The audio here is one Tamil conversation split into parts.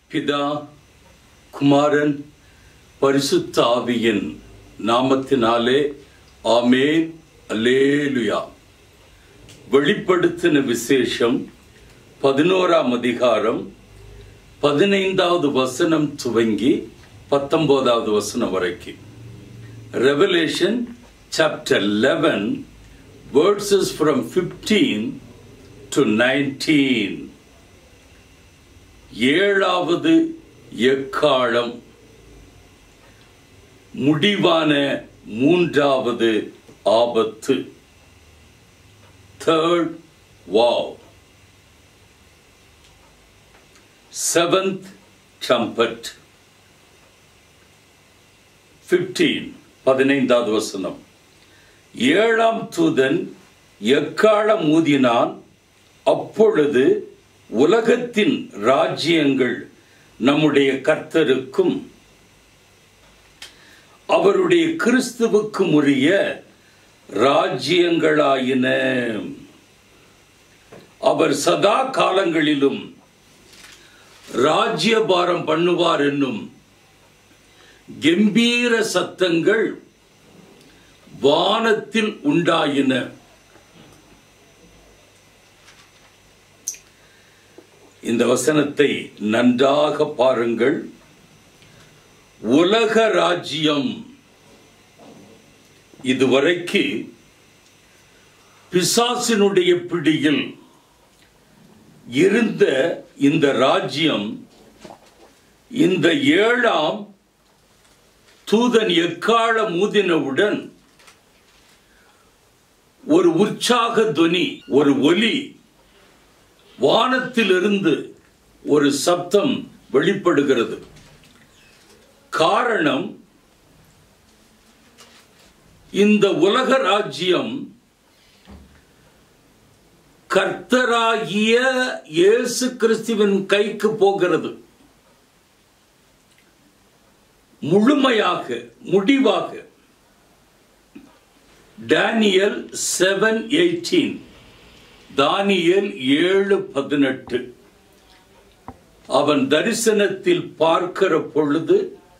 பிதா குமாரன் பரிசுத்த ஆவியின் நாமத்தினாலே ஆமேன் அல்லேலுயா வெளிப்படுத்தின விசேஷம் பதினோராம் அதிகாரம் பதினைந்தாவது வசனம் துவங்கி பத்தொன்பதாவது வசனம் வரைக்கும் revelation chapter eleven verses from fifteen to nineteen ஏழாவது எக்காலம் முடிவான மூன்றாவது ஆபத்து third woe seventh trumpet fifteen பதினைந்தாவது வசனம் ஏழாம் தூதன் எக்காலம் ஊதினான் அப்பொழுது உலகத்தின் ராஜ்யங்கள் நம்முடைய கர்த்தருக்கும் அவருடைய கிறிஸ்துவுக்கும் உரிய ராஜ்யங்களாயின அவர் சதா காலங்களிலும் ராஜ்யபாரம் பண்ணுவார் என்னும் கம்பீர சத்தங்கள் வானத்தில் உண்டாயின இந்த வசனத்தை நன்றாக பாருங்கள் உலக ராஜ்யம் இதுவரைக்கு பிசாசினுடைய பிடியில் இருந்த இந்த ராஜ்யம் இந்த ஏழாம் தூதன் எக்கால மூதினவுடன் ஒரு உற்சாக துவனி ஒரு ஒலி வானத்திலிருந்து ஒரு சப்தம் வெளிப்படுகிறது காரணம் இந்த உலக ராஜ்யம் கர்த்தராகிய இயேசு கிறிஸ்துவின் கைக்கு போகிறது முழுமையாக முடிவாக டேனியல் செவன் எயிட்டீன் தானியல் ஏழு பதினெட்டு அவன் தரிசனத்தில் பார்க்கிற பொழுது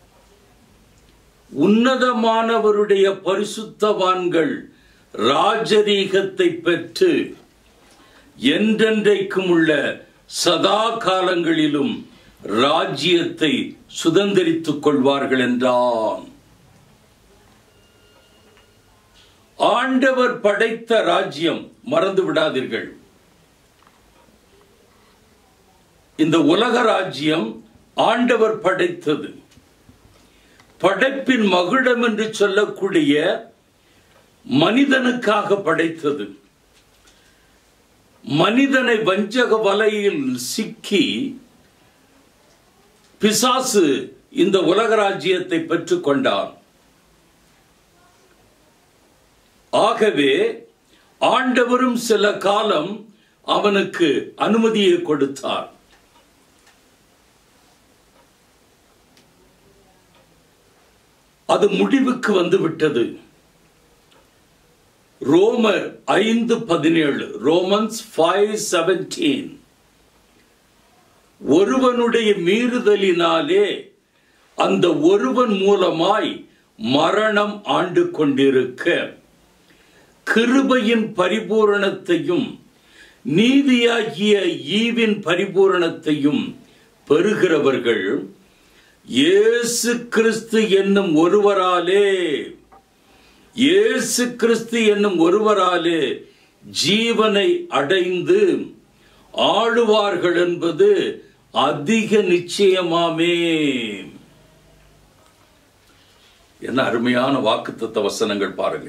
உன்னதமானவருடைய பரிசுத்தவான்கள் ராஜரீகத்தை பெற்று என்றென்றைக்கும் உள்ள சதா காலங்களிலும் ராஜ்யத்தை சுதந்திரித்துக் கொள்வார்கள் என்றான் ஆண்டவர் படைத்த ராஜ்யம் மறந்து விடாதீர்கள் இந்த உலக ராஜ்யம் ஆண்டவர் படைத்தது படைப்பின் மகுடம் என்று சொல்லக்கூடிய மனிதனுக்காக படைத்தது மனிதனை வஞ்சக வலையில் சிக்கி பிசாசு இந்த உலக ராஜ்யத்தை பெற்றுக் கொண்டான் ஆகவே ஆண்டவரும் சில காலம் அவனுக்கு அனுமதியை கொடுத்தார் அது முடிவுக்கு வந்து விட்டது ரோமர் ஐந்து பதினேழு ரோமன்ஸ் ஃபைவ் செவன்டீன் ஒருவனுடைய மீறுதலினாலே அந்த ஒருவன் மூலமாய் மரணம் ஆண்டு கொண்டிருக்க கிருபையின் பரிபூரணத்தையும் நீதியாகிய ஈவின் பரிபூரணத்தையும் பெறுகிறவர்கள் இயேசு கிறிஸ்து என்னும் ஒருவராலே இயேசு கிறிஸ்து என்னும் ஒருவராலே ஜீவனை அடைந்து ஆளுவார்கள் என்பது அதிக நிச்சயமாமே என்ன அருமையான வாக்குத்தத்த வசனங்கள் பாருங்க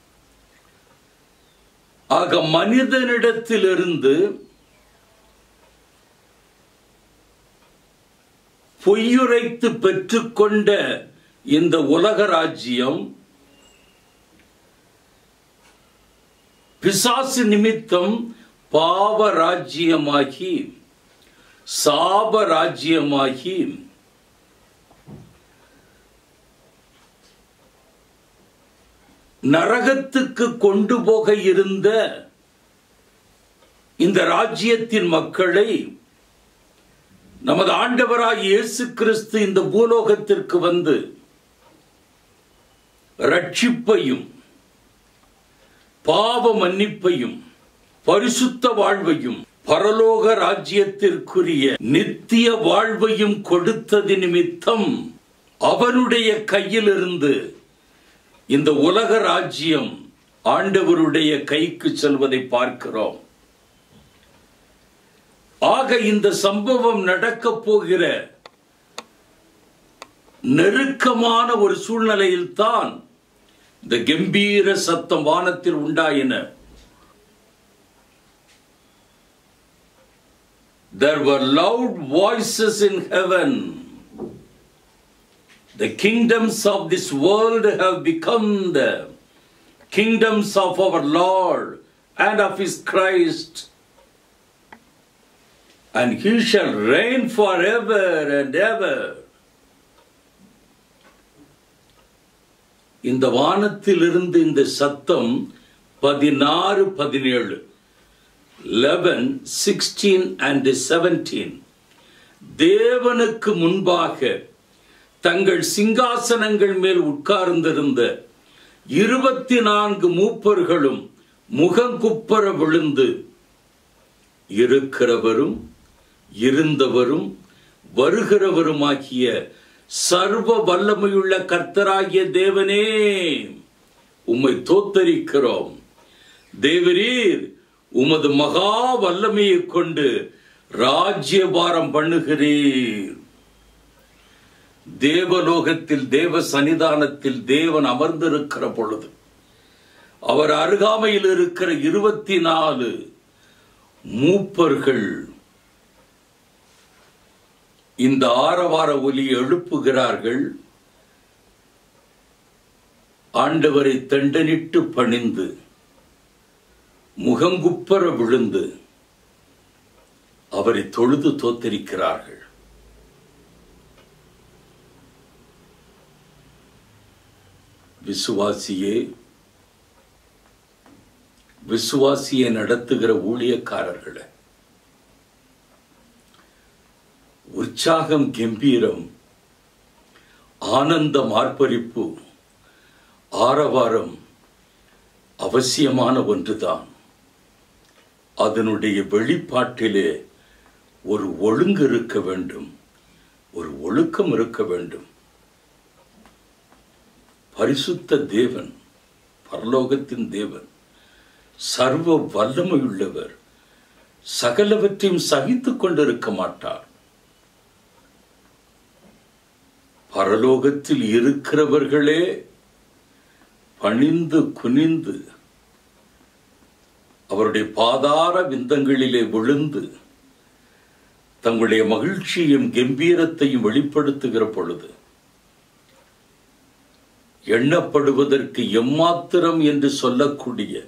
ஆக மனிதனிடத்திலிருந்து பொய்யுரைத்து பெற்றுக்கொண்ட இந்த உலக ராஜ்யம் பிசாசு நிமித்தம் பாவ ராஜ்யமாகி சாப ராஜ்யமாகி நரகத்துக்கு கொண்டு போக இருந்த இந்த ராஜ்யத்தின் மக்களை நமது ஆண்டவராய் இயேசு கிறிஸ்து இந்த பூலோகத்திற்கு வந்து ரட்சிப்பையும் பாவ மன்னிப்பையும் பரிசுத்த வாழ்வையும் பரலோக ராஜ்யத்திற்குரிய நித்திய வாழ்வையும் கொடுத்தது நிமித்தம் அவனுடைய கையிலிருந்து இந்த உலக ராஜ்யம் ஆண்டவருடைய கைக்கு செல்வதை பார்க்கிறோம் ஆக இந்த சம்பவம் நடக்கப் போகிற நெருக்கமான ஒரு சூழ்நிலையில் தான் இந்த கம்பீர சத்தம் வானத்தில் உண்டாயின There were loud voices in heaven. The kingdoms of this world have become the kingdoms of our Lord and of his Christ. And he shall reign forever and ever. இந்த வானத்திலிருந்து இந்த சத்தம் பதினாறு பதினேழு லெவன் சிக்ஸ்டீன் அண்ட் செவன்டீன் தேவனுக்கு முன்பாக தங்கள் சிங்காசனங்கள் மேல் உட்கார்ந்திருந்த இருபத்தி நான்கு மூப்பர்களும் முகங்குப்பர விழுந்து இருக்கிறவரும் இருந்தவரும் வருகிறவருமாகிய சர்வ வல்லமையுள்ள கர்த்தராகிய தேவனே உம்மை தோத்தரிக்கிறோம் தேவரீர் உமது மகா வல்லமையை கொண்டு ராஜ்யபாரம் பண்ணுகிறீர் தேவலோகத்தில் தேவ சன்னிதானத்தில் தேவன் அமர்ந்திருக்கிற பொழுது அவர் அருகாமையில் இருக்கிற இருபத்தி நாலு மூப்பர்கள் இந்த ஆரவார ஒலி எழுப்புகிறார்கள் ஆண்டவரை தண்டனிட்டு பணிந்து முகங்குப்பர விழுந்து அவரை தொழுது தோத்தரிக்கிறார்கள் விசுவாசியே விசுவாசியை நடத்துகிற ஊழியக்காரர்களே உற்சாகம் கம்பீரம் ஆனந்தம் ஆர்ப்பரிப்பு ஆரவாரம் அவசியமான ஒன்றுதான் அதனுடைய வெளிப்பாட்டிலே ஒரு ஒழுங்கு இருக்க வேண்டும் ஒரு ஒழுக்கம் இருக்க வேண்டும் பரிசுத்த தேவன் பரலோகத்தின் தேவன் சர்வ வல்லமையுள்ளவர் சகலவற்றையும் சகித்துக் கொண்டிருக்க மாட்டார் பரலோகத்தில் இருக்கிறவர்களே பணிந்து குனிந்து அவருடைய பாதார விந்தங்களிலே விழுந்து தங்களுடைய மகிழ்ச்சியும் கம்பீரத்தையும் வெளிப்படுத்துகிற பொழுது எண்ணப்படுவதற்கு எம்மாத்திரம் என்று சொல்லக்கூடிய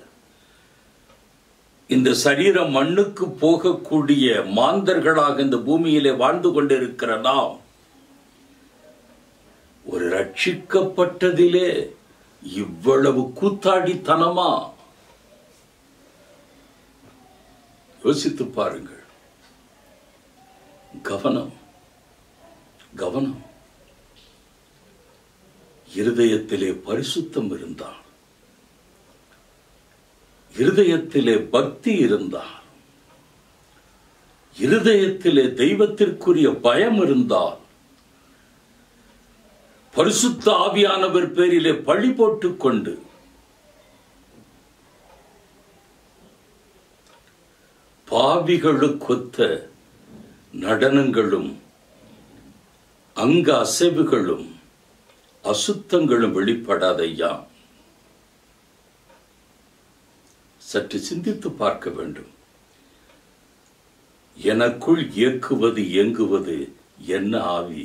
இந்த சரீரம் மண்ணுக்கு போகக்கூடிய மாந்தர்களாக இந்த பூமியிலே வாழ்ந்து கொண்டிருக்கிற நாம் ஒரு ரட்சிக்கப்பட்டதிலே இவ்வளவு கூத்தாடித்தனமா யோசித்து பாருங்கள் கவனம் கவனம் இருதயத்திலே பரிசுத்தம் இருந்தால் இருதயத்திலே பக்தி இருந்தால் இருதயத்திலே தெய்வத்திற்குரிய பயம் இருந்தால் பரிசுத்த ஆவியானவர் பேரிலே பழி போட்டுக் கொண்டு பாவிகளுக்கொத்த நடனங்களும் அங்க அசைவுகளும் அசுத்தங்களும் வெளிப்படாதையா சற்று சிந்தித்து பார்க்க வேண்டும் எனக்குள் இயக்குவது இயங்குவது என்ன ஆவி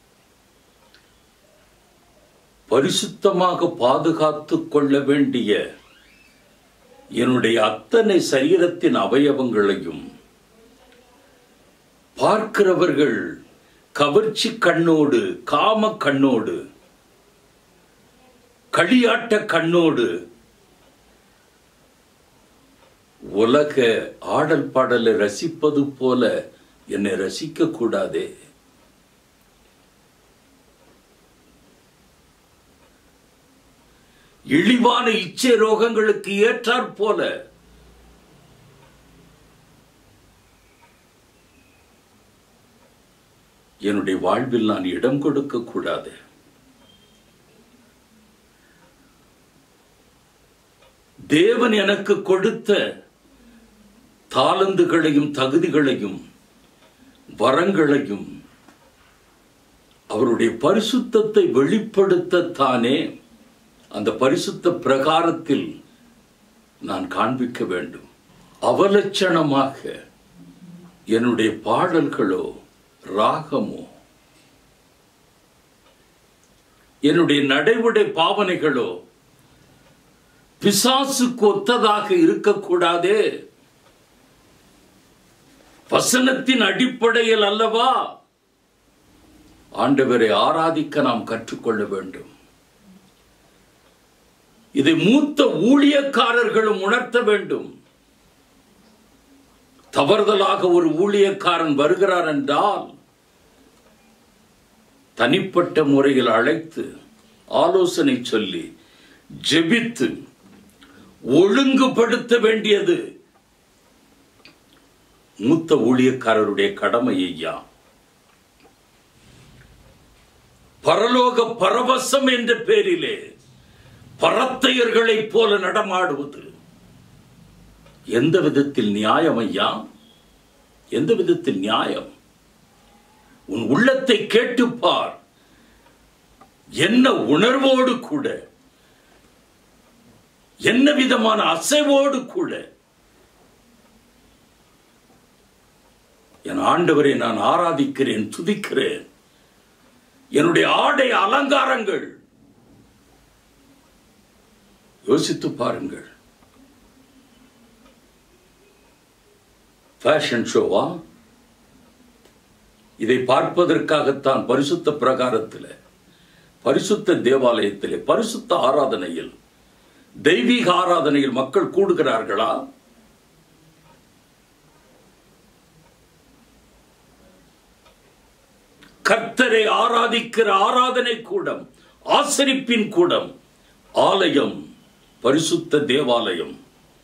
பரிசுத்தமாக பாதுகாத்துக் கொள்ள வேண்டிய என்னுடைய அத்தனை சரீரத்தின் அவயவங்களையும் பார்க்கிறவர்கள் கவர்ச்சி கண்ணோடு காம கண்ணோடு களியாட்ட கண்ணோடு உலக ஆடல் பாடலை ரசிப்பது போல என்னை ரசிக்க கூடாதே இழிவான இச்சை ரோகங்களுக்கு ஏற்றாற் போல என்னுடைய வாழ்வில் நான் இடம் கொடுக்க கூடாது தேவன் எனக்கு கொடுத்த தாளந்துகளையும் தகுதிகளையும் வரங்களையும் அவருடைய பரிசுத்தத்தை வெளிப்படுத்தத்தானே அந்த பரிசுத்த பிரகாரத்தில் நான் காண்பிக்க வேண்டும் அவலட்சணமாக என்னுடைய பாடல்களோ ராகமோ என்னுடைய நடைமுறை பாவனைகளோ பிசாசுக்கு ஒத்ததாக இருக்கக்கூடாதே வசனத்தின் அடிப்படையில் அல்லவா ஆண்டவரை ஆராதிக்க நாம் கற்றுக்கொள்ள வேண்டும் இதை மூத்த ஊழியக்காரர்களும் உணர்த்த வேண்டும் தவறுதலாக ஒரு ஊழியக்காரன் வருகிறார் என்றால் தனிப்பட்ட முறையில் அழைத்து ஆலோசனை சொல்லி ஜெபித்து ஒழுங்குபடுத்த வேண்டியது மூத்த ஊழியக்காரருடைய கடமை ஐயா பரலோக பரவசம் என்ற பேரிலே பரத்தையர்களைப் போல நடமாடுவது எந்த விதத்தில் நியாயம் ஐயா எந்த விதத்தில் நியாயம் உன் உள்ளத்தை கேட்டுப்பார் என்ன உணர்வோடு கூட என்ன விதமான அசைவோடு கூட என் ஆண்டவரை நான் ஆராதிக்கிறேன் துதிக்கிறேன் என்னுடைய ஆடை அலங்காரங்கள் யோசித்து பாருங்கள் ஃபேஷன் ஷோவா இதை பார்ப்பதற்காகத்தான் பரிசுத்த பிரகாரத்தில் பரிசுத்த தேவாலயத்திலே பரிசுத்த ஆராதனையில் தெய்வீக ஆராதனையில் மக்கள் கூடுகிறார்களா கர்த்தரை ஆராதிக்கிற ஆராதனை கூடம் ஆசரிப்பின் கூடம் ஆலயம் பரிசுத்த தேவாலயம்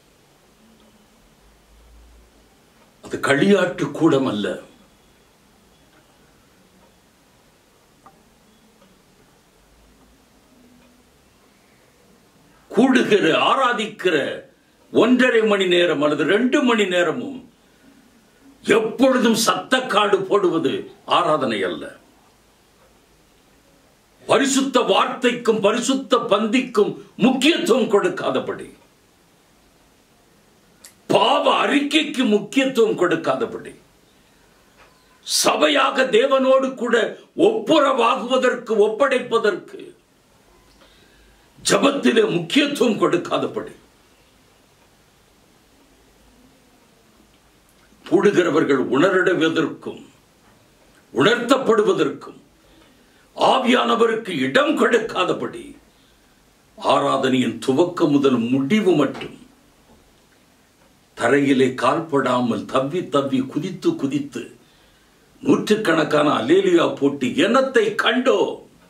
அது களியாட்டு கூடம் அல்ல கூடுகிற ஆராதிக்கிற ஒன்றரை மணி நேரம் அல்லது ரெண்டு மணி நேரமும் எப்பொழுதும் சத்தக்காடு போடுவது ஆராதனை அல்ல பரிசுத்த வார்த்தைக்கும் பரிசுத்த பந்திக்கும் முக்கியத்துவம் கொடுக்காதபடி பாவ அறிக்கைக்கு முக்கியத்துவம் கொடுக்காதபடி சபையாக தேவனோடு கூட ஒப்புரவாகுவதற்கு ஒப்படைப்பதற்கு ஜபத்திலே முக்கியத்துவம் கொடுக்காதபடி கூடுகிறவர்கள் உணரிடுவதற்கும் உணர்த்தப்படுவதற்கும் ஆவியானவருக்கு இடம் கொடுக்காதபடி ஆராதனையின் துவக்கம் முதல் முடிவு மட்டும் தரையிலே கால்படாமல் தவ்வி தவ்வி குதித்து குதித்து நூற்றுக்கணக்கான அலேலியா போட்டி எனத்தை கண்டோ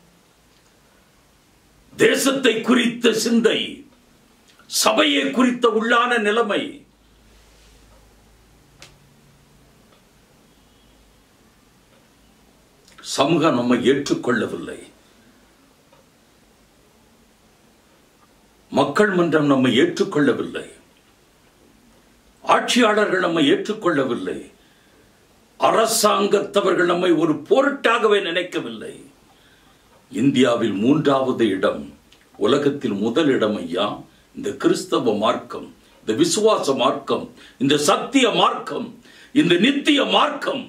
தேசத்தை குறித்த சிந்தை சபையை குறித்த உள்ளான நிலைமை சமூகம் நம்மை ஏற்றுக்கொள்ளவில்லை மக்கள் மன்றம் நம்மை ஏற்றுக்கொள்ளவில்லை ஆட்சியாளர்கள் நம்மை ஏற்றுக்கொள்ளவில்லை அரசாங்கத்தவர்கள் நம்மை ஒரு பொருட்டாகவே நினைக்கவில்லை இந்தியாவில் மூன்றாவது இடம் உலகத்தில் முதல் இடம் ஐயா இந்த கிறிஸ்தவ மார்க்கம் இந்த விசுவாச மார்க்கம் இந்த சத்திய மார்க்கம் இந்த நித்திய மார்க்கம்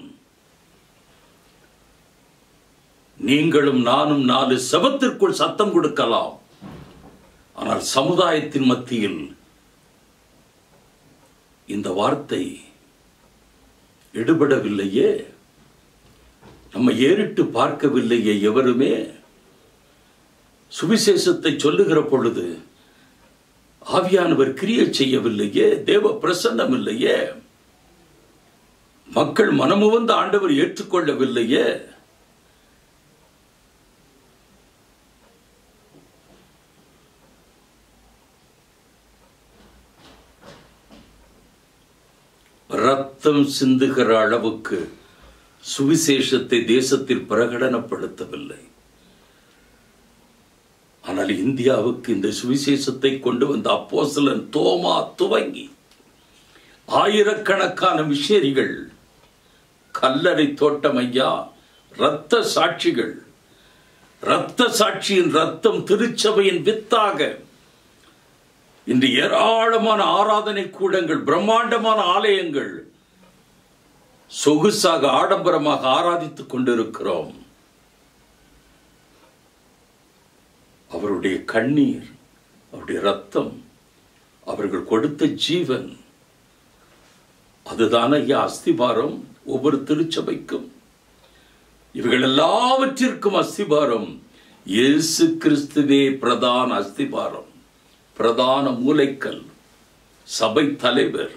நீங்களும் நானும் நாலு செபத்திற்குள் சத்தம் கொடுக்கலாம் ஆனால் சமுதாயத்தின் மத்தியில் இந்த வார்த்தை எடுபடவில்லையே நம்ம ஏறிட்டு பார்க்கவில்லையே எவருமே சுவிசேஷத்தை சொல்லுகிற பொழுது ஆவியானவர் கிரியை செய்யவில்லையே தேவ பிரசன்னம் இல்லையே மக்கள் மனமுவந்து ஆண்டவர் ஏற்றுக்கொள்ளவில்லையே ரத்தம் சிந்துகிற அளவுக்கு சுவிசேஷத்தை தேசத்தில் பிரகடனப்படுத்தவில்லை ஆனால் இந்தியாவுக்கு இந்த சுவிசேஷத்தை கொண்டு வந்த அப்போஸ்தலன் தோமா துவங்கி ஆயிரக்கணக்கான மிஷேரிகள் கல்லறை தோட்டம் ஐயா இரத்த சாட்சிகள் இரத்த சாட்சியின் ரத்தம் திருச்சபையின் வித்தாக இன்று ஏராளமான ஆராதனை கூடங்கள் பிரம்மாண்டமான ஆலயங்கள் சொகுசாக ஆடம்பரமாக ஆராதித்துக் கொண்டிருக்கிறோம் அவருடைய கண்ணீர் அவருடைய ரத்தம் அவர்கள் கொடுத்த ஜீவன் அதுதான் ஐயா அஸ்திபாரம் ஒவ்வொரு திருச்சபைக்கும் இவைகள் எல்லாவற்றிற்கும் அஸ்திபாரம் இயேசு கிறிஸ்துவே பிரதான அஸ்திபாரம் பிரதான மூலைக்கல் சபை தலைவர்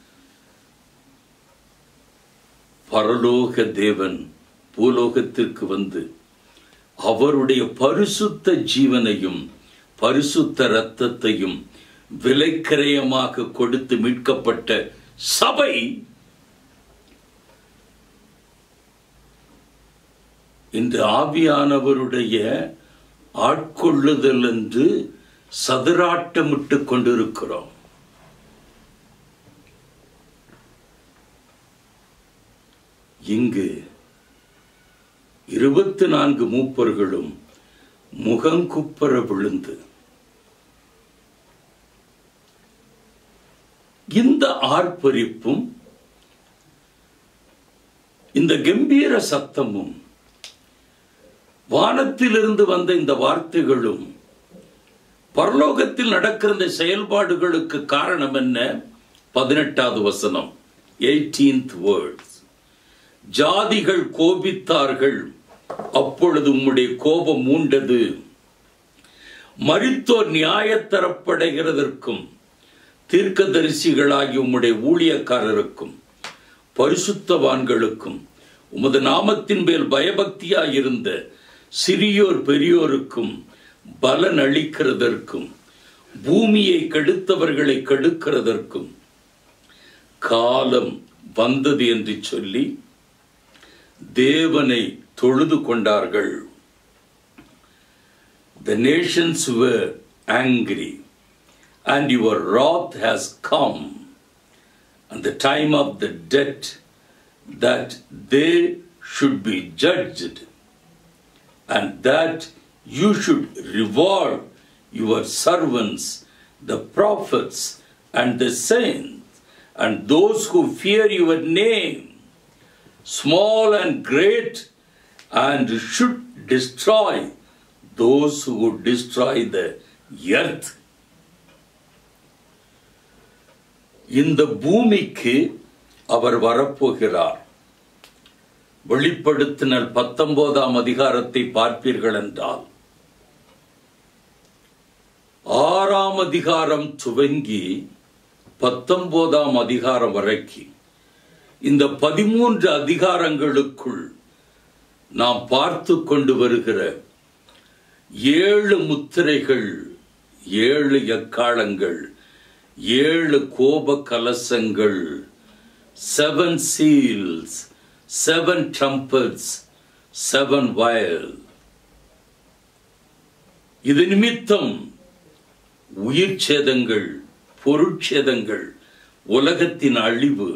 பரலோக தேவன் பூலோகத்திற்கு வந்து அவருடைய பரிசுத்த ஜீவனையும் பரிசுத்த இரத்தத்தையும் விலைக்கரையமாக கொடுத்து மீட்கப்பட்ட சபை இந்த ஆவியானவருடைய ஆட்கொள்ளுதல் என்று சதுராட்டமிட்டு கொண்டிருக்கிறோம் இங்கு இருபத்தி நான்கு மூப்பர்களும் முகங்குப்பர விழுந்து இந்த ஆர்ப்பரிப்பும் இந்த கம்பீர சத்தமும் வானத்திலிருந்து வந்த இந்த வார்த்தைகளும் பரலோகத்தில் நடக்கிற இந்த செயல்பாடுகளுக்கு காரணம் என்ன பதினெட்டாவது வசனம் எயிட்டீன்த் வேர்ட்ஸ் ஜாதிகள் கோபித்தார்கள் அப்பொழுது உம்முடைய கோபம் மூண்டது மரித்தோர் நியாயத்தரப்படைகிறதற்கும் தீர்க்கதரிசிகளாகி உம்முடைய ஊழியக்காரருக்கும் பரிசுத்தவான்களுக்கும் உமது நாமத்தின் மேல் பயபக்தியாயிருந்த சிறியோர் பெரியோருக்கும் பலன் அளிக்கிறதற்கும் பூமியை கெடுத்தவர்களை கெடுக்கிறதற்கும் காலம் வந்தது என்று சொல்லி தேவனை தொழுது கொண்டார்கள் The nations were angry, and your wrath has come, and the time of the debt that they should be judged, and that you should reward your servants, the prophets, and the saints, and those who fear your name, small and great, and should destroy those who would destroy the earth. இந்த பூமிக்கு அவர் வரப்போகிறார் வெளிப்படுத்தினர் பத்தொன்பதாம் அதிகாரத்தை பார்ப்பீர்கள் என்றால் ஆறாம் அதிகாரம் துவங்கி பத்தொன்பதாம் அதிகாரம் வரைக்கும் இந்த பதிமூன்று அதிகாரங்களுக்குள் நாம் பார்த்து கொண்டு வருகிற ஏழு முத்திரைகள் ஏழு எக்காலங்கள் ஏழு கோப கலசங்கள் seven seals seven trumpets seven vial இது நிமித்தம் உயிர் சேதங்கள் பொருட்சேதங்கள் உலகத்தின் அழிவு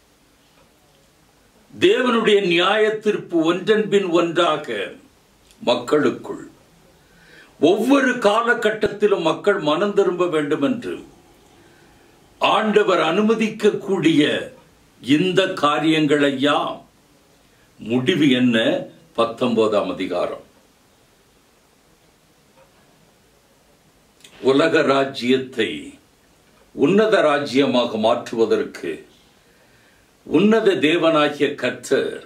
தேவனுடைய நியாயத்திற்பு ஒன்றன் பின் ஒன்றாக மக்களுக்குள் ஒவ்வொரு காலகட்டத்திலும் மக்கள் மனம் திரும்ப வேண்டும் என்று ஆண்டவர் அனுமதிக்கக்கூடிய இந்த காரியங்களையா முடிவு என்ன பத்தொன்பதாம் அதிகாரம் உலக ராஜ்யத்தை உன்னத ராஜ்யமாக மாற்றுவதற்கு உன்னத தேவனாகிய கர்த்தர்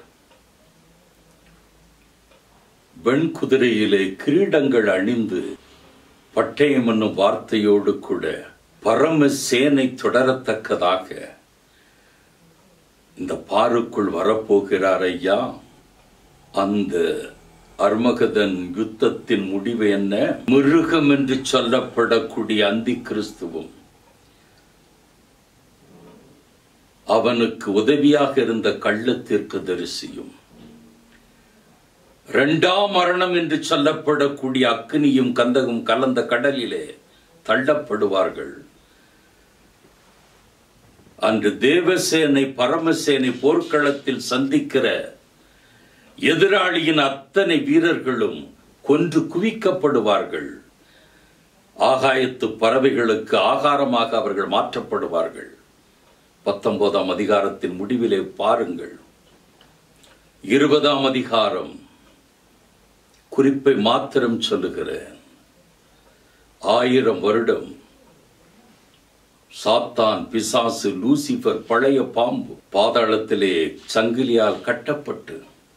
வெண்குதிரையிலே கிரீடங்கள் அணிந்து பட்டயம் என்னும் வார்த்தையோடு கூட பரம சேனை தொடரத்தக்கதாக இந்த பாருக்குள் வரப்போகிறார் ஐயா அந்த அர்மகதன் யுத்தத்தின் முடிவு என்ன மிருகம் என்று சொல்லப்படக்கூடிய அந்தி கிறிஸ்துவும் அவனுக்கு உதவியாக இருந்த கள்ளத்திற்கு தரிசியும் இரண்டாம் மரணம் என்று சொல்லப்படக்கூடிய அக்னியும் கந்தகும் கலந்த கடலிலே தள்ளப்படுவார்கள் அன்று தேவசேனை பரமசேனை போர்க்களத்தில் சந்திக்கிற எதிராளியின் அத்தனை வீரர்களும் கொன்று குவிக்கப்படுவார்கள் ஆகாயத்து பறவைகளுக்கு ஆகாரமாக அவர்கள் மாற்றப்படுவார்கள் பத்தொன்பதாம் அதிகாரத்தின் முடிவிலே பாருங்கள் இருபதாம் அதிகாரம் குறிப்பை மாத்திரம் சொல்லுகிறேன் ஆயிரம் வருடம் சாத்தான் பிசாசு லூசிபர் பழைய பாம்பு பாதாளத்திலே சங்கிலியால் கட்டப்பட்டு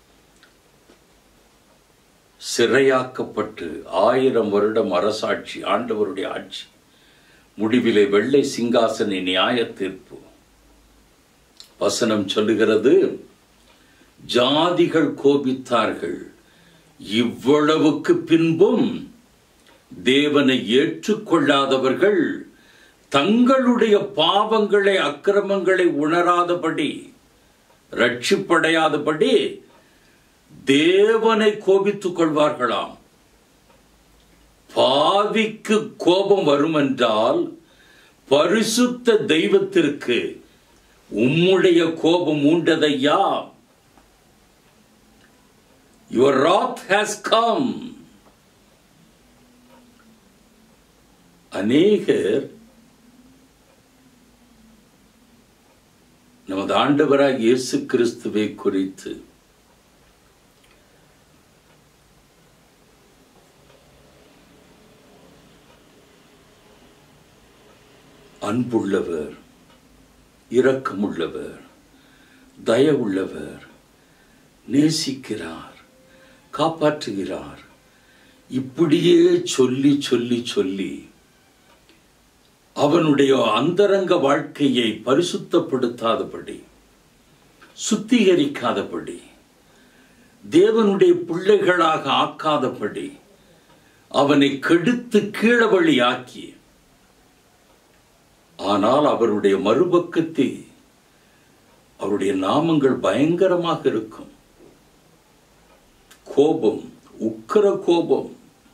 சிறையாக்கப்பட்டு ஆயிரம் வருடம் அரசாட்சி ஆண்டவருடைய ஆட்சி முடிவிலே வெள்ளை சிங்காசன நியாய தீர்ப்பு வசனம் சொல்லுகிறது ஜாதிகள் கோபித்தார்கள் இவ்வளவுக்கு பின்பும் தேவனை ஏற்றுக்கொள்ளாதவர்கள் தங்களுடைய பாவங்களை அக்கிரமங்களை உணராதபடி ரட்சிப்படையாதபடி தேவனை கோபித்துக் கொள்வார்களாம் பாவிக்கு கோபம் வரும் என்றால் பரிசுத்த தெய்வத்திற்கு உம்முடைய கோபம் உண்டதையா யுவர் ராத் ஹேஸ் கம் அநேகர் நமது ஆண்டவராக இயேசு கிறிஸ்துவை குறித்து அன்புள்ளவர் இரக்கமுள்ளவர் தயவுள்ளவர் நேசிக்கிறார் காப்பாற்றுகிறார் இப்படியே சொல்லி சொல்லி சொல்லி அவனுடைய அந்தரங்க வாழ்க்கையை பரிசுத்தப்படுத்தாதபடி சுத்திகரிக்காதபடி தேவனுடைய பிள்ளைகளாக ஆக்காதபடி அவனை கெடுத்து கீழவழியாக்கி ஆனால் அவருடைய மறுபக்கத்தில் அவருடைய நாமங்கள் பயங்கரமாக இருக்கும் கோபம் உக்கர கோபம்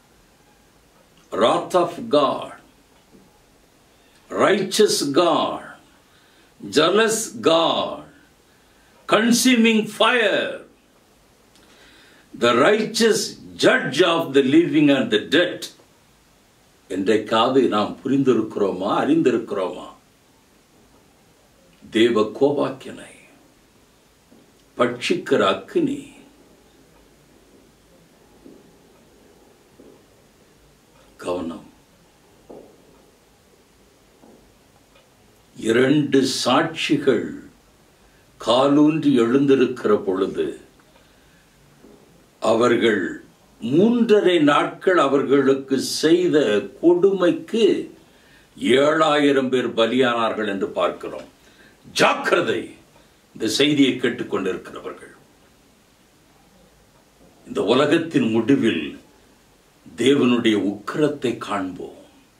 wrath of God righteous God, jealous God, consuming fire, the righteous judge of the living and the dead. என்றைக்காவது நாம் புரிந்திருக்கிறோமா அறிந்திருக்கிறோமா தேவ கோபாக்கினை பட்சிக்கிற அக்னி கவனம் இரண்டு சாட்சிகள் காலூன்றி எழுந்திருக்கிற பொழுது அவர்கள் மூன்றரை நாட்கள் அவர்களுக்கு செய்த கொடுமைக்கு ஏழாயிரம் பேர் பலியானார்கள் என்று பார்க்கிறோம் ஜாக்கிரதை இந்த செய்தியை கேட்டுக்கொண்டிருக்கிறவர்கள் இந்த உலகத்தின் முடிவில் தேவனுடைய உக்கிரத்தை காண்போம்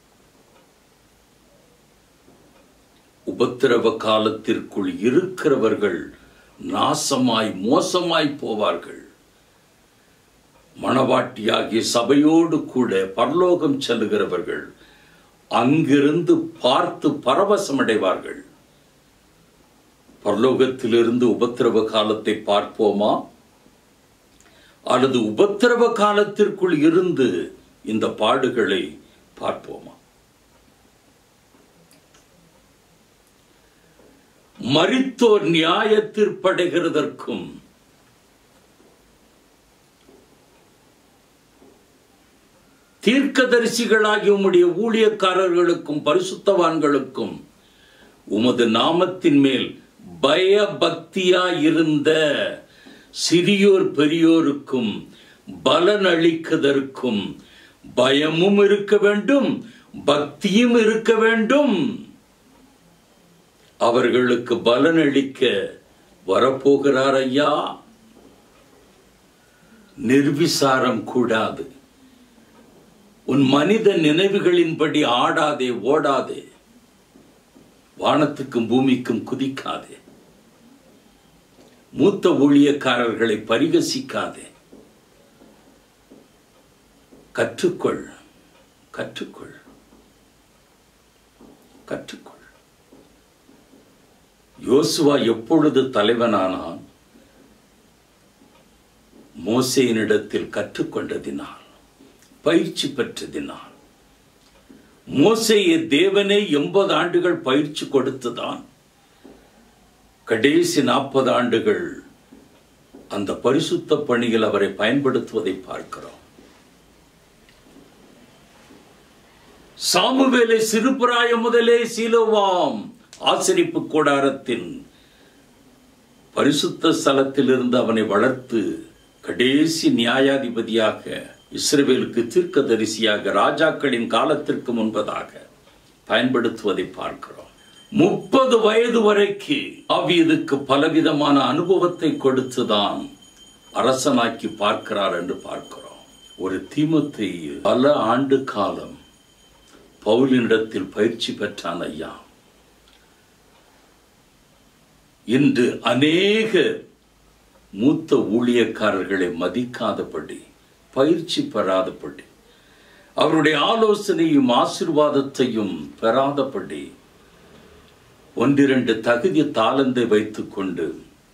உபத்திரவ காலத்திற்குள் இருக்கிறவர்கள் நாசமாய் மோசமாய் போவார்கள் மணவாட்டியாகிய சபையோடு கூட பரலோகம் செல்லுகிறவர்கள் அங்கிருந்து பார்த்து பரவசமடைவார்கள் பரலோகத்திலிருந்து உபத்திரவ காலத்தை பார்ப்போமா அல்லது உபத்திரவ காலத்திற்குள் இருந்து இந்த பாடுகளை பார்ப்போமா மரித்தோர் நியாயத்திற்படைகிறதற்கும் தீர்க்கதரிசிகளாகிய உம்முடைய ஊழியக்காரர்களுக்கும் பரிசுத்தவான்களுக்கும் உமது நாமத்தின் மேல் பயபக்தியாயிருந்த சிறியோர் பெரியோருக்கும் பலன் அளிக்கதற்கும் பயமும் இருக்க வேண்டும் பக்தியும் இருக்க வேண்டும் அவர்களுக்கு பலனளிக்க வரப்போகிறார் ஐயா நிர்விசாரம் கூடாது உன் மனித நினைவுகளின்படி ஆடாதே ஓடாதே வானத்துக்கும் பூமிக்கும் குதிக்காதே மூத்த ஊழியக்காரர்களை பரிகசிக்காதே கற்றுக்கொள் கற்றுக்கொள் கற்றுக்கொள் யோசுவா எப்பொழுது தலைவனானான் மோசையினிடத்தில் கற்றுக்கொண்டதினால் பயிற்சி பெற்றதினால் மோசையை தேவனே எண்பது ஆண்டுகள் பயிற்சி கொடுத்துதான் கடைசி நாற்பது ஆண்டுகள் அந்த பரிசுத்த பணியில் அவரை பயன்படுத்துவதை பார்க்கிறோம் சாமுவேலை சிறுபிராயம் முதலே சீலோவாம் ஆசரிப்பு கூடாரத்தின் பரிசுத்த ஸ்தலத்திலிருந்து அவனை வளர்த்து கடைசி நியாயாதிபதியாக இஸ்ரவேலுக்கு தீர்க்கதரிசியாக ராஜாக்களின் காலத்திற்கு முன்பதாக பயன்படுத்துவதை பார்க்கிறோம் முப்பது வயது வரைக்கு ஆவியதுக்கு பலவிதமான அனுபவத்தை கொடுத்துதான் அரசனாக்கி பார்க்கிறார் என்று பார்க்கிறோம் ஒரு தீமத்தை பல ஆண்டு காலம் பவுலினிடத்தில் பயிற்சி பெற்றான் ஐயா இன்று அநேக மூத்த ஊழியக்காரர்களை மதிக்காதபடி பயிற்சி பெறாதபடி அவருடைய ஆலோசனையும் ஆசிர்வாதத்தையும் பெறாதபடி ஒன்றிரண்டு தகுதி தாளந்தை வைத்துக்கொண்டு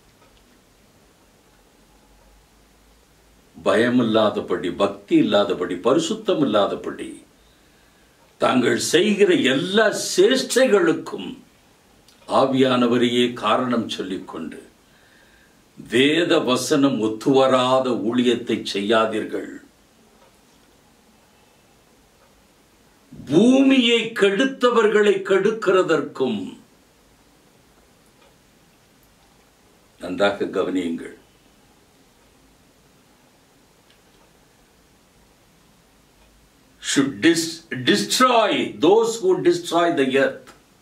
பயமில்லாதபடி பக்தி இல்லாதபடி பரிசுத்தம் இல்லாதபடி தாங்கள் செய்கிற எல்லா சேஷ்டைகளுக்கும் ஆவியானவரையே காரணம் சொல்லிக்கொண்டு வேத வசனம் ஒத்துவராத ஊழியத்தை செய்யாதீர்கள் பூமியை கெடுத்தவர்களை கெடுக்கிறதற்கும் நன்றாக கவனியுங்கள் should dis- destroy those who destroy the earth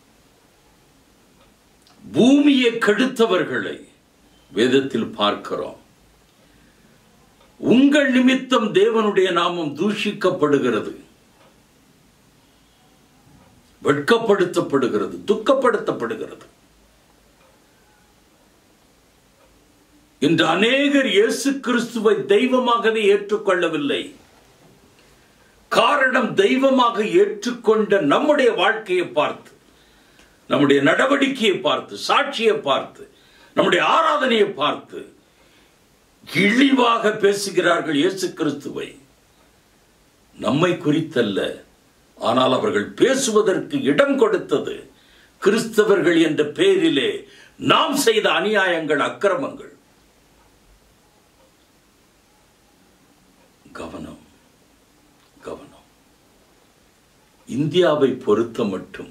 பூமியை கெடுத்தவர்களை வேதத்தில் பார்க்கிறோம் உங்கள் நிமித்தம் தேவனுடைய நாமம் தூஷிக்கப்படுகிறது வெட்கப்படுத்தப்படுகிறது துக்கப்படுத்தப்படுகிறது இன்று அநேகர் இயேசு கிறிஸ்துவை தெய்வமாகவே ஏற்றுக்கொள்ளவில்லை காரணம் தெய்வமாக ஏற்றுக்கொண்ட நம்முடைய வாழ்க்கையை பார்த்து நம்முடைய நடவடிக்கையை பார்த்து சாட்சியை பார்த்து நம்முடைய ஆராதனையை பார்த்து இழிவாக பேசுகிறார்கள் இயேசு கிறிஸ்துவை நம்மை குறித்தல்ல ஆனால் அவர்கள் பேசுவதற்கு இடம் கொடுத்தது கிறிஸ்தவர்கள் என்ற பெயரிலே நாம் செய்த அநியாயங்கள் அக்கிரமங்கள் கவனம் கவனம் இந்தியாவை பொறுத்த மட்டும்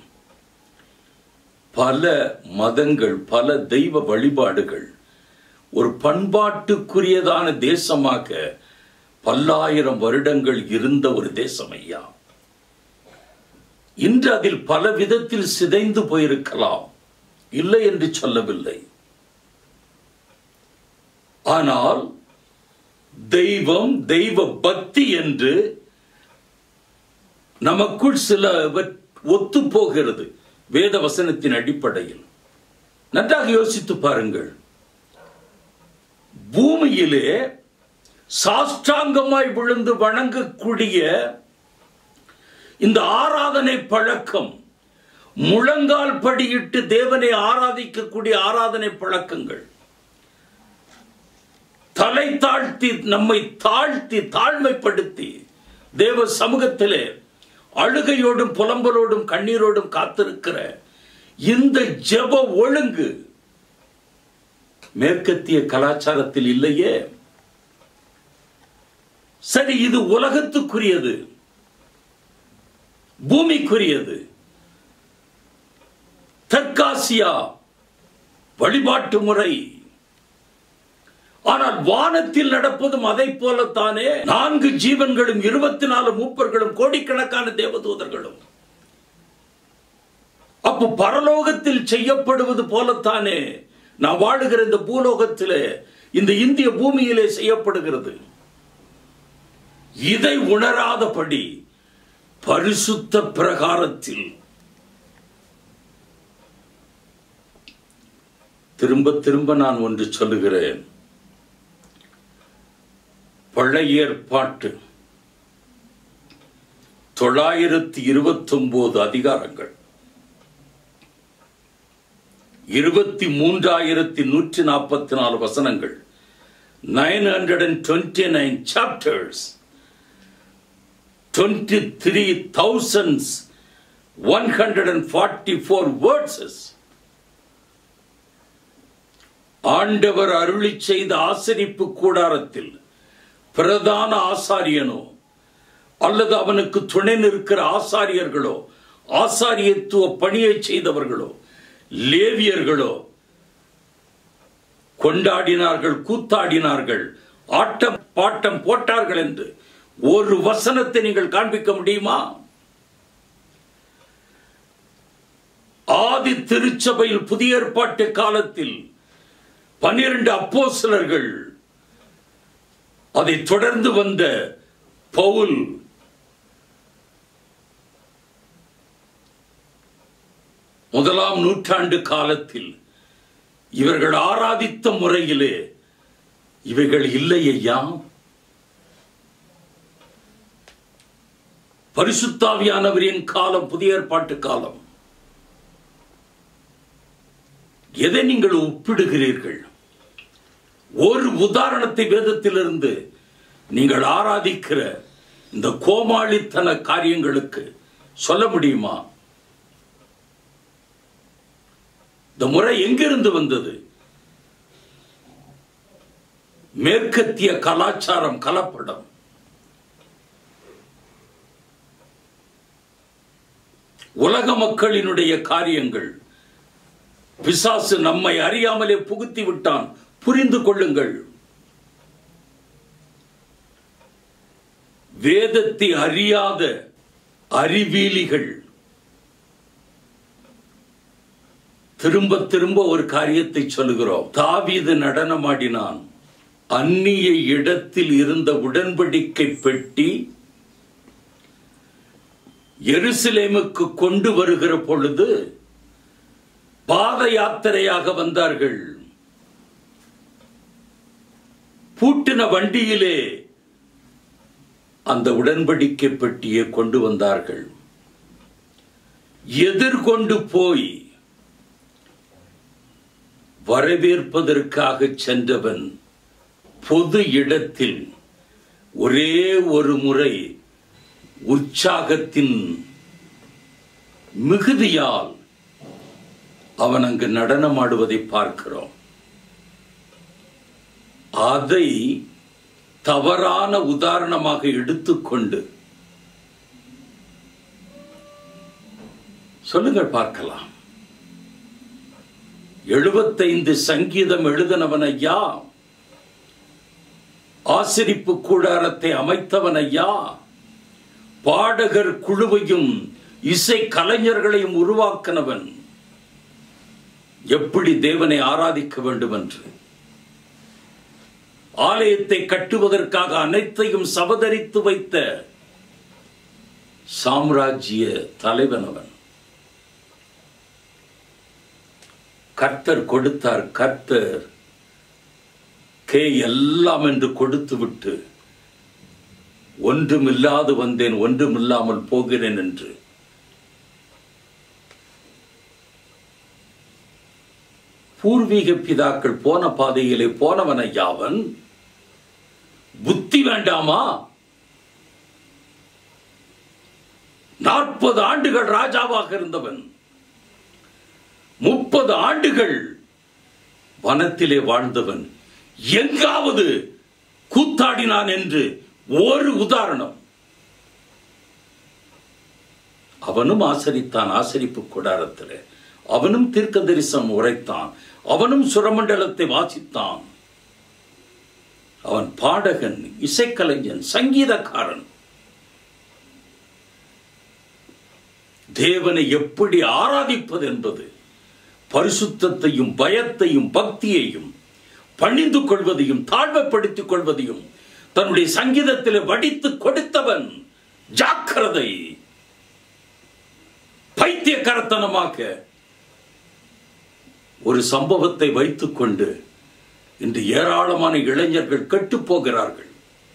பல மதங்கள் பல தெய்வ வழிபாடுகள் ஒரு பண்பாட்டுக்குரியதான தேசமாக பல்லாயிரம் வருடங்கள் இருந்த ஒரு தேசம் ஐயா இன்று அதில் பல விதத்தில் சிதைந்து போயிருக்கலாம் இல்லை என்று சொல்லவில்லை ஆனால் தெய்வம் தெய்வ பக்தி என்று நமக்குள் சில ஒத்து போகிறது வேத வசனத்தின் அடிப்படையில் நன்றாக யோசித்து பாருங்கள் பூமியிலே சாஷ்டாங்கமாய் விழுந்து வணங்கக்கூடிய இந்த ஆராதனை பழக்கம் முழங்கால் படியிட்டு தேவனை ஆராதிக்கக்கூடிய ஆராதனை பழக்கங்கள் தலை தாழ்த்தி நம்மை தாழ்த்தி தாழ்மைப்படுத்தி தேவ சமூகத்திலே அழுகையோடும் புலம்பலோடும் கண்ணீரோடும் காத்திருக்கிற இந்த ஜெப ஒழுங்கு மேற்கத்திய கலாச்சாரத்தில் இல்லையே சரி இது உலகத்துக்குரியது பூமிக்குரியது தெற்காசியா வழிபாட்டு முறை ஆனால் வானத்தில் நடப்பதும் அதை போலத்தானே நான்கு ஜீவன்களும் இருபத்தி நாலு மூப்பர்களும் கோடிக்கணக்கான தேவதூதர்களும் அப்போ பரலோகத்தில் செய்யப்படுவது போலத்தானே நான் வாழுகிற இந்த பூலோகத்திலே இந்த இந்திய பூமியிலே செய்யப்படுகிறது இதை உணராதபடி பரிசுத்த பிரகாரத்தில் திரும்ப திரும்ப நான் ஒன்று சொல்லுகிறேன் பழைய ஏற்பாட்டு தொள்ளாயிரத்தி இருபத்தி ஒன்பது அதிகாரங்கள் இருபத்தி மூன்றாயிரத்தி நூற்றி நாற்பத்தி நாலு வசனங்கள் nine hundred and twenty nine chapters twenty three thousands one hundred and forty four verses ஆண்டவர் அருளி செய்த ஆசரிப்பு கூடாரத்தில் பிரதான ஆசாரியனோ அல்லது அவனுக்கு துணை நிற்கிற ஆசாரியர்களோ ஆசாரியத்துவ பணியை செய்தவர்களோ லேவியர்களோ கொண்டாடினார்கள் கூத்தாடினார்கள் ஆட்டம் பாட்டம் போட்டார்கள் என்று ஒரு வசனத்தை நீங்கள் காண்பிக்க முடியுமா ஆதி திருச்சபையில் புதிய ஏற்பாட்டு காலத்தில் பன்னிரண்டு அப்போஸ்தலர்கள் அதை தொடர்ந்து வந்த பவுல் முதலாம் நூற்றாண்டு காலத்தில் இவர்கள் ஆராதித்த முறையிலே இவைகள் இல்லை ஐயா பரிசுத்தாவியானவரின் காலம் புதிய ஏற்பாட்டு காலம் எதை நீங்கள் ஒப்பிடுகிறீர்கள் ஒரு உதாரணத்தை வேதத்திலிருந்து நீங்கள் ஆராதிக்கிற இந்த கோமாளித்தன காரியங்களுக்கு சொல்ல முடியுமா இந்த முறை எங்கிருந்து வந்தது மேற்கத்திய கலாச்சாரம் கலப்படம் உலக மக்களினுடைய காரியங்கள் பிசாசு நம்மை அறியாமலே புகுத்தி விட்டான் புரிந்து கொள்ளுங்கள் வேதத்தை அறியாத அறிவியலிகள் திரும்ப திரும்ப ஒரு காரியத்தை சொல்லுகிறோம் தாவீது நடனமாடினான் அந்நிய இடத்தில் இருந்த உடன்படிக்கை பெட்டி எருசலேமுக்கு கொண்டு வருகிற பொழுது பாத யாத்திரையாக வந்தார்கள் பூட்டின வண்டியிலே அந்த உடன்படிக்கை பெட்டியை கொண்டு வந்தார்கள் எதிர்கொண்டு போய் வரவேற்பதற்காக சென்றவன் பொது இடத்தில் ஒரே ஒரு முறை உற்சாகத்தின் மிகுதியால் அவன் அங்கு நடனமாடுவதை பார்க்கிறோம் அதை தவறான உதாரணமாக எடுத்துக்கொண்டு சொல்லுங்கள் பார்க்கலாம் எழுபத்தைந்து சங்கீதம் எழுதினவன் ஐயா ஆசிரிப்பு கூடாரத்தை அமைத்தவன் ஐயா பாடகர் குழுவையும் இசை கலைஞர்களையும் உருவாக்கினவன் எப்படி தேவனை ஆராதிக்க வேண்டும் என்று ஆலயத்தை கட்டுவதற்காக அனைத்தையும் சபதரித்து வைத்த சாம்ராஜ்ய தலைவன் அவன் கர்த்தர் கொடுத்தார் கர்த்தர் கே எல்லாம் என்று கொடுத்து விட்டு ஒன்றுமில்லாது வந்தேன் ஒன்றுமில்லாமல் போகிறேன் என்று பூர்வீக பிதாக்கள் போன பாதையிலே போனவன யாவன் புத்தி வேண்டாமா நாற்பது ஆண்டுகள் ராஜாவாக இருந்தவன் முப்பது ஆண்டுகள் வனத்திலே வாழ்ந்தவன் எங்காவது கூத்தாடினான் என்று ஒரு உதாரணம் அவனும் ஆசரித்தான் ஆசரிப்பு கூடாரத்தில் அவனும் தீர்க்க தரிசனம் உரைத்தான் அவனும் சுரமண்டலத்தை வாசித்தான் அவன் பாடகன் இசைக்கலைஞன் சங்கீதக்காரன் தேவனை எப்படி ஆராதிப்பது என்பது பரிசுத்தத்தையும் பயத்தையும் பக்தியையும் பணிந்து கொள்வதையும் தாழ்மைப்படுத்திக் கொள்வதையும் தன்னுடைய சங்கீதத்தில் வடித்து கொடுத்தவன் ஜாக்கிரதை பைத்தியக்காரத்தனமாக ஒரு சம்பவத்தை வைத்துக்கொண்டு இன்று ஏராளமான இளைஞர்கள் கெட்டுப் போகிறார்கள்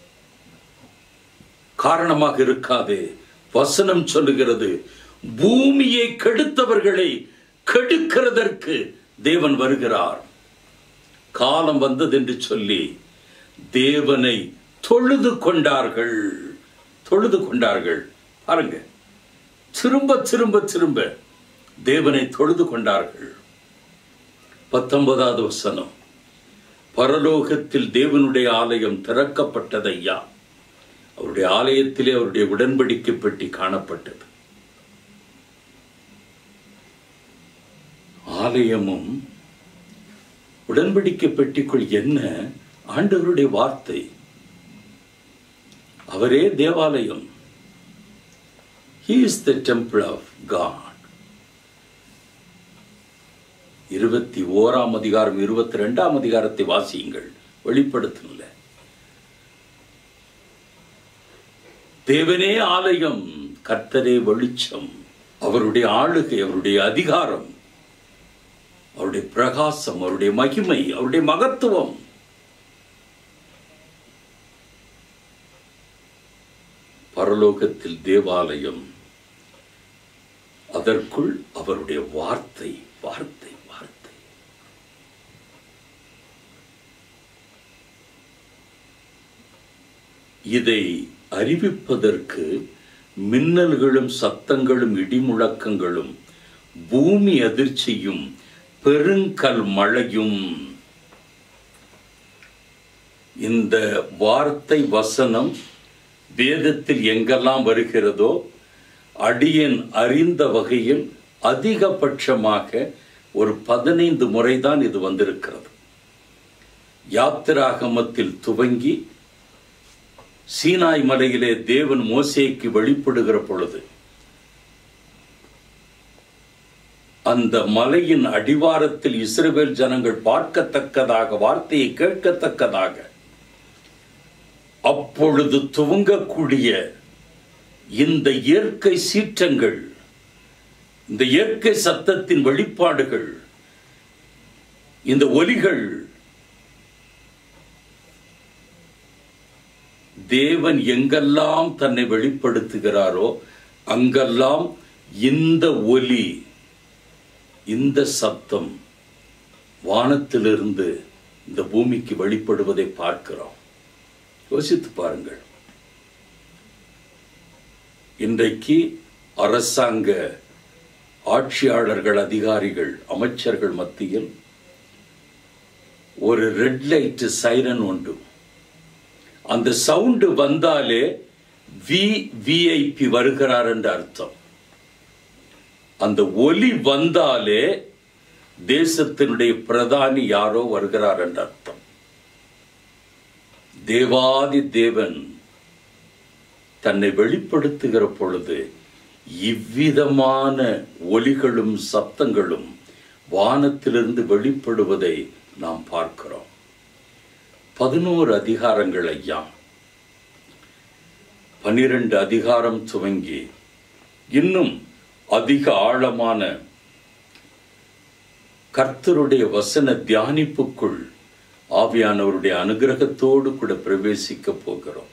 காரணமாக இருக்காதே வசனம் சொல்லுகிறது பூமியை கெடுத்தவர்களை கெடுக்கிறதற்கு தேவன் வருகிறார் காலம் வந்தது என்று சொல்லி தேவனை தொழுது கொண்டார்கள் தொழுது கொண்டார்கள் பாருங்க திரும்ப திரும்ப திரும்ப தேவனை தொழுது கொண்டார்கள் பத்தொன்பதாவது வசனம் பரலோகத்தில் தேவனுடைய ஆலயம் திறக்கப்பட்டதையா அவருடைய ஆலயத்திலே அவருடைய உடன்படிக்கை பெட்டி காணப்பட்டது ஆலயமும் உடன்படிக்கை பெட்டிக்குள் என்ன ஆண்டவருடைய வார்த்தை அவரே தேவாலயம் He is the temple of God. இருபத்தி ஓராம் அதிகாரம் இருபத்தி ரெண்டாம் அதிகாரத்தை வாசியுங்கள் வெளிப்படுத்தல தேவனே ஆலயம் கர்த்தரே வெளிச்சம் அவருடைய ஆளுகை அவருடைய அதிகாரம் அவருடைய பிரகாசம் அவருடைய மகிமை அவருடைய மகத்துவம் பரலோகத்தில் தேவாலயம் அதற்குள் அவருடைய வார்த்தை வார்த்தை வார்த்தை இதை அறிவிப்பதற்கு மின்னல்களும் சத்தங்களும் இடிமுழக்கங்களும் பூமி அதிர்ச்சியும் பெருங்கல் மழையும் இந்த வார்த்தை வசனம் வேதத்தில் எங்கெல்லாம் வருகிறதோ அடியன் அறிந்த வகையில் அதிகபட்சமாக ஒரு பதினைந்து முறைதான் இது வந்திருக்கிறது யாத்திராகமத்தில் துவங்கி சீனாய் மலையிலே தேவன் மோசேக்கு வெளிப்படுகிற பொழுது அந்த மலையின் அடிவாரத்தில் இஸ்ரவேல் ஜனங்கள் பார்க்கத்தக்கதாக வார்த்தையை கேட்கத்தக்கதாக அப்பொழுது துவங்கக்கூடிய இந்த இயற்கை சீற்றங்கள் இந்த இயற்கை சத்தத்தின் வெளிப்பாடுகள் இந்த ஒலிகள் தேவன் எங்கெல்லாம் தன்னை வெளிப்படுத்துகிறாரோ அங்கெல்லாம் இந்த ஒலி இந்த சத்தம் வானத்திலிருந்து இந்த பூமிக்கு வெளிப்படுவதை பார்க்கிறோம் யோசித்து பாருங்கள் இன்றைக்கு அரசாங்க ஆட்சியாளர்கள் அதிகாரிகள் அமைச்சர்கள் மத்தியில் ஒரு ரெட் லைட் சைரன் உண்டு அந்த சவுண்டு வந்தாலே வி விஐபி வருகிறார் என்று அர்த்தம் அந்த ஒலி வந்தாலே தேசத்தினுடைய பிரதானி யாரோ வருகிறார் என்று அர்த்தம் தேவாதி தேவன் தன்னை வெளிப்படுத்துகிற பொழுது இவ்விதமான ஒலிகளும் சப்தங்களும் வானத்திலிருந்து வெளிப்படுவதை நாம் பார்க்கிறோம் பதினோரு அதிகாரங்கள் ஐயா பனிரெண்டு அதிகாரம் துவங்கி இன்னும் அதிக ஆழமான கர்த்தருடைய வசன தியானிப்புக்குள் ஆவியானவருடைய அனுகிரகத்தோடு கூட பிரவேசிக்க போகிறோம்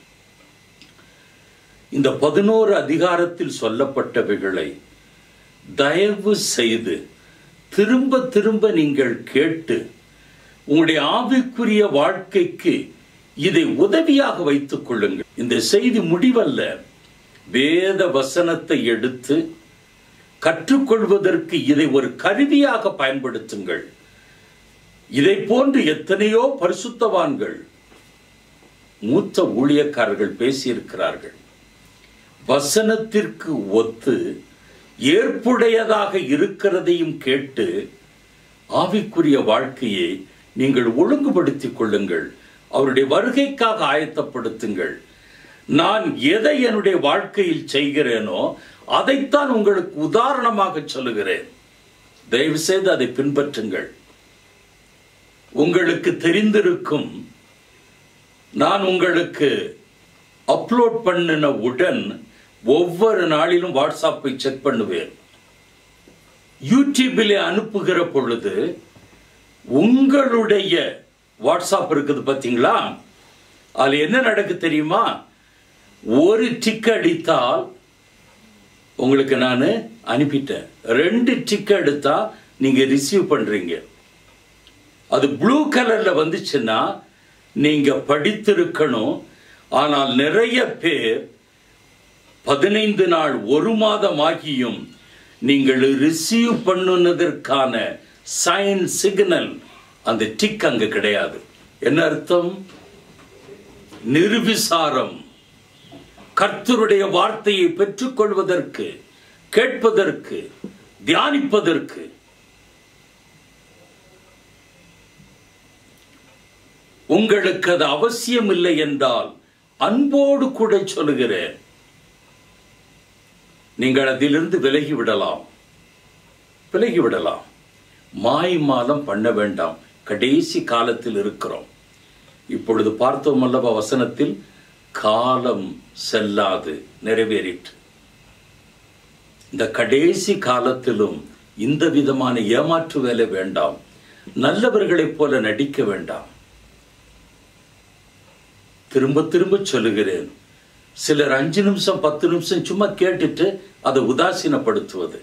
இந்த பதினோரு அதிகாரத்தில் சொல்லப்பட்டவைகளை தயவு செய்து திரும்ப திரும்ப நீங்கள் கேட்டு உங்களுடைய ஆவிக்குரிய வாழ்க்கைக்கு இதை உதவியாக வைத்துக் கொள்ளுங்கள் இந்த செய்தி முடிவல்ல வேத வசனத்தை எடுத்து கற்றுக்கொள்வதற்கு இதை ஒரு கருவியாக பயன்படுத்துங்கள் இதை போன்று எத்தனையோ பரிசுத்தவான்கள் மூத்த ஊழியக்காரர்கள் பேசியிருக்கிறார்கள் வசனத்திற்கு ஒத்து ஏற்புடையதாக இருக்கிறதையும் கேட்டு ஆவிக்குரிய வாழ்க்கையை நீங்கள் ஒழுங்குபடுத்திக் கொள்ளுங்கள் அவருடைய வருகைக்காக ஆயத்தப்படுத்துங்கள் நான் எதை என்னுடைய வாழ்க்கையில் செய்கிறேனோ அதைத்தான் உங்களுக்கு உதாரணமாக சொல்லுகிறேன் தயவு செய்து அதை பின்பற்றுங்கள் உங்களுக்கு தெரிந்திருக்கும் நான் உங்களுக்கு அப்லோட் பண்ணின உடன் ஒவ்வொரு நாளிலும் வாட்ஸ்அப்பை செக் பண்ணுவேன் யூடியூபிலே அனுப்புகிற பொழுது உங்களுடைய வாட்ஸ்அப் இருக்குது பார்த்தீங்களா அதுல என்ன நடக்கு தெரியுமா ஒரு டிக் அடித்தால் உங்களுக்கு நான் அனுப்பிட்டேன் ரெண்டு டிக் எடுத்தா நீங்க ரிசீவ் பண்றீங்க அது ப்ளூ கலர்ல வந்துச்சுன்னா நீங்க படித்திருக்கணும் ஆனால் நிறைய பேர் பதினைந்து நாள் ஒரு மாதம் ஆகியும் நீங்கள் ரிசீவ் பண்ணுனதற்கான சைன் சிக்னல் அந்த டிக் அங்க கிடையாது என்ன அர்த்தம் நிர்விசாரம் கர்த்தருடைய வார்த்தையை பெற்றுக்கொள்வதற்கு கேட்பதற்கு தியானிப்பதற்கு உங்களுக்கு அது அவசியம் இல்லை என்றால் அன்போடு கூட சொல்லுகிறேன் நீங்கள் அதிலிருந்து விலகி விடலாம் விலகி விடலாம் மாய் மாலம் பண்ண வேண்டாம் கடைசி காலத்தில் இருக்கிறோம் இப்பொழுது பார்த்தோம் அல்லவா வசனத்தில் காலம் செல்லாது நிறைவேறிற்று இந்த கடைசி காலத்திலும் இந்த விதமான ஏமாற்று வேலை வேண்டாம் நல்லவர்களைப் போல நடிக்க வேண்டாம் திரும்ப திரும்ப சொல்லுகிறேன் சிலர் அஞ்சு நிமிஷம் பத்து நிமிஷம் சும்மா கேட்டுட்டு அதை உதாசீனப்படுத்துவது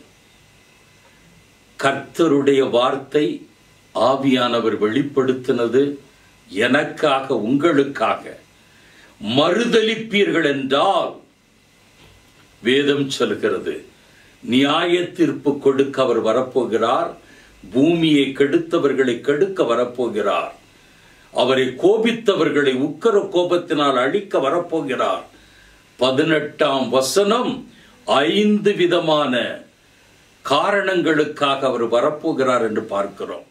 கர்த்தருடைய வார்த்தை ஆவியானவர் வெளிப்படுத்தினது எனக்காக உங்களுக்காக மறுதலிப்பீர்கள் என்றால் வேதம் சொல்கிறது நியாய தீர்ப்பு கொடுக்க அவர் வரப்போகிறார் பூமியை கெடுத்தவர்களை கெடுக்க வரப்போகிறார் அவரை கோபித்தவர்களை உக்கர கோபத்தினால் அழிக்க வரப்போகிறார் பதினெட்டாம் வசனம் ஐந்து விதமான காரணங்களுக்காக அவர் வரப்போகிறார் என்று பார்க்கிறோம்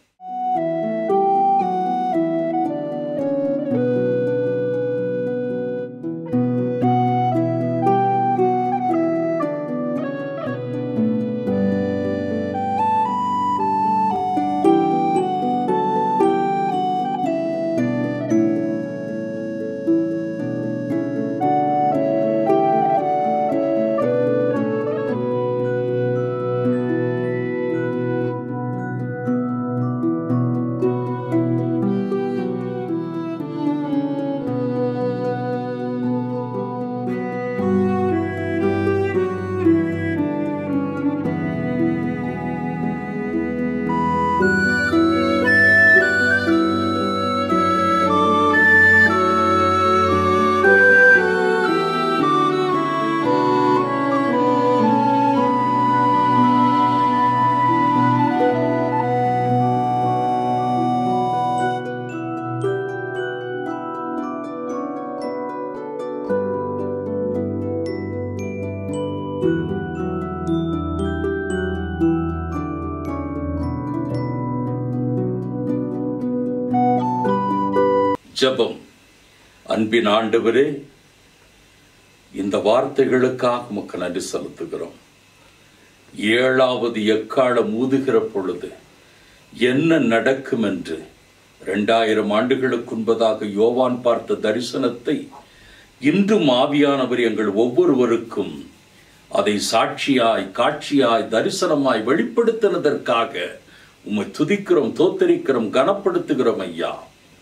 ஜெபம் அன்பின் ஆண்டவரே இந்த வார்த்தைகளுக்காக உமக்கு நன்றி செலுத்துகிறோம் ஏழாவது எக்காலம் ஊதுகிற பொழுது என்ன நடக்கும் என்று இரண்டாயிரம் ஆண்டுகளுக்கு முன்பதாக யோவான் பார்த்த தரிசனத்தை இன்றும் ஆவியானவர் எங்கள் ஒவ்வொருவருக்கும் அதை சாட்சியாய் காட்சியாய் தரிசனமாய் வெளிப்படுத்தினதற்காக உம்மை துதிக்கிறோம் தோத்தரிக்கிறோம் கனப்படுத்துகிறோம் ஐயா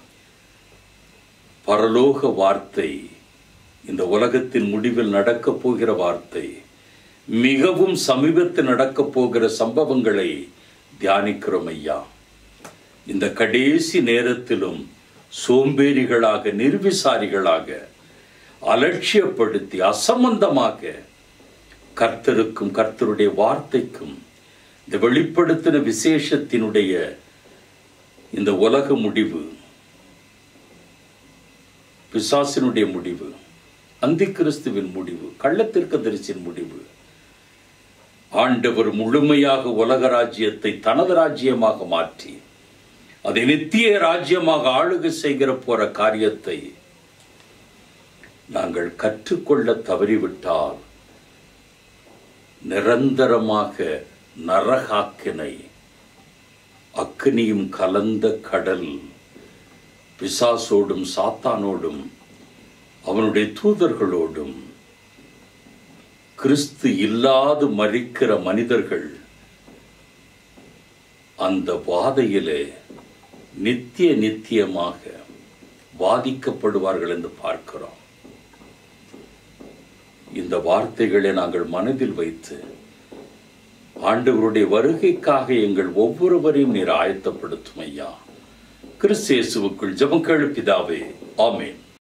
பரலோக வார்த்தை இந்த உலகத்தின் முடிவில் நடக்கப் போகிற வார்த்தை மிகவும் சமீபத்தில் நடக்கப் போகிற சம்பவங்களை தியானிக்கிறோம் ஐயா இந்த கடைசி நேரத்திலும் சோம்பேறிகளாக நிர்விசாரிகளாக அலட்சியப்படுத்தி அசம்பந்தமாக கர்த்தருக்கும் கர்த்தருடைய வார்த்தைக்கும் இந்த வெளிப்படுத்தின விசேஷத்தினுடைய இந்த உலக முடிவு பிசாசினுடைய முடிவு அந்தி கிறிஸ்துவின் முடிவு கள்ளத்திற்கு தரிசின் முடிவு ஆண்டவர் முழுமையாக உலக ராஜ்யத்தை தனது ராஜ்யமாக மாற்றி அதை நித்திய ராஜ்யமாக ஆளுகை செய்கிற போற காரியத்தை நாங்கள் கற்றுக்கொள்ள தவறிவிட்டால் நிரந்தரமாக நரகாக்கினை அக்னியும் கலந்த கடல் பிசாசோடும் சாத்தானோடும் அவனுடைய தூதர்களோடும் கிறிஸ்து இல்லாது மறிக்கிற மனிதர்கள் அந்த வாதையிலே நித்திய நித்தியமாக பாதிக்கப்படுவார்கள் என்று பார்க்கிறோம் இந்த வார்த்தைகளை நாங்கள் மனதில் வைத்து ஆண்டவருடைய வருகைக்காக எங்கள் ஒவ்வொருவரையும் நீர் ஆயத்தப்படுத்தும் ஐயா கிறிஸ்தேசுவுக்குள் ஜெபம் கேளு பிதாவே ஆமென்